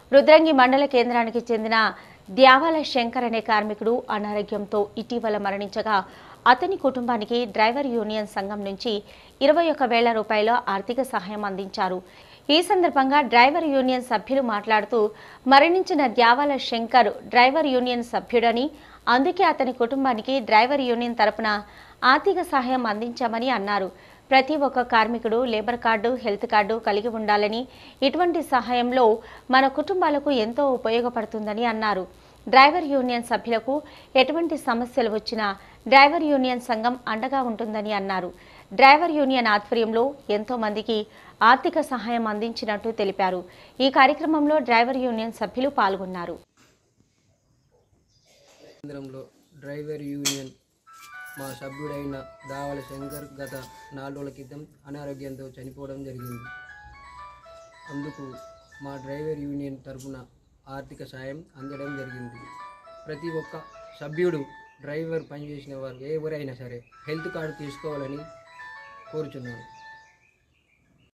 రుద్రంగి మండల కేంద్రానికి చెందిన ద్యావాల శంకర్ అనే కార్మికుడు అనారోగ్యంతో ఇటీవల మరణించగా అతని కుటుంబానికి డ్రైవర్ యూనియన్ సంఘం నుంచి ఇరవై ఒక వేల రూపాయల ఆర్థిక సహాయం అందించారు ఈ సందర్భంగా డ్రైవర్ యూనియన్ సభ్యులు మాట్లాడుతూ మరణించిన ద్యావాల శంకర్ డ్రైవర్ యూనియన్ సభ్యుడని అందుకే అతని కుటుంబానికి డ్రైవర్ యూనియన్ తరపున ఆర్థిక సహాయం అందించామని అన్నారు ప్రతి ఒక్క కార్మికుడు లేబర్ కార్డు హెల్త్ కార్డు కలిగి ఉండాలని ఇటువంటి సహాయంలో మన కుటుంబాలకు ఎంతో ఉపయోగపడుతుందని అన్నారు డ్రైవర్ యూనియన్ సభ్యులకు ఎటువంటి సమస్యలు వచ్చినా డ్రైవర్ యూనియన్ సంఘం అండగా ఉంటుందని అన్నారు డ్రైవర్ యూనియన్ ఆధ్వర్యంలో ఎంతో మందికి ఆర్థిక సహాయం అందించినట్టు తెలిపారు ఈ కార్యక్రమంలో డ్రైవర్ యూనియన్ సభ్యులు పాల్గొన్నారు కేంద్రంలో డ్రైవర్ యూనియన్ మా సభ్యుడైన దావల శంకర్ గత నాలుగు రోజుల క్రితం అనారోగ్యంతో చనిపోవడం జరిగింది అందుకు మా డ్రైవర్ యూనియన్ తరఫున ఆర్థిక సాయం అందడం జరిగింది ప్రతి ఒక్క సభ్యుడు డ్రైవర్ పనిచేసిన వారు ఎవరైనా సరే హెల్త్ కార్డు తీసుకోవాలని కోరుచున్నాను